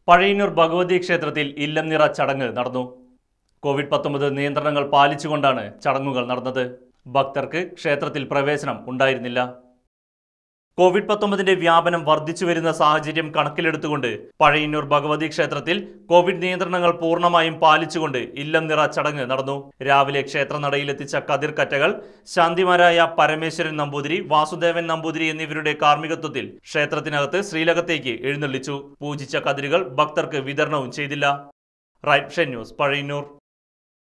പഴയന്നൂർ ഭഗവതി ക്ഷേത്രത്തിൽ ഇല്ലം നിറ ചടങ്ങ് നടന്നു കോവിഡ് പത്തൊമ്പത് നിയന്ത്രണങ്ങൾ പാലിച്ചുകൊണ്ടാണ് ചടങ്ങുകൾ നടന്നത് ഭക്തർക്ക് ക്ഷേത്രത്തിൽ പ്രവേശനം ഉണ്ടായിരുന്നില്ല കോവിഡ് പത്തൊമ്പതിന്റെ വ്യാപനം വർദ്ധിച്ചു വരുന്ന സാഹചര്യം കണക്കിലെടുത്തുകൊണ്ട് പഴയന്നൂർ ഭഗവതി ക്ഷേത്രത്തിൽ കോവിഡ് നിയന്ത്രണങ്ങൾ പൂർണ്ണമായും പാലിച്ചുകൊണ്ട് ഇല്ലം നിറ ചടങ്ങ് നടന്നു രാവിലെ ക്ഷേത്രനടയിലെത്തിച്ച കതിർ കറ്റകൾ ശാന്തിമാരായ പരമേശ്വരൻ നമ്പൂതിരി വാസുദേവൻ നമ്പൂതിരി എന്നിവരുടെ കാർമ്മികത്വത്തിൽ ക്ഷേത്രത്തിനകത്ത് ശ്രീലകത്തേക്ക് എഴുന്നള്ളിച്ചു പൂജിച്ച കതിരുകൾ ഭക്തർക്ക് വിതരണവും ചെയ്തില്ല റൈറ്റ് ന്യൂസ് പഴയന്നൂർ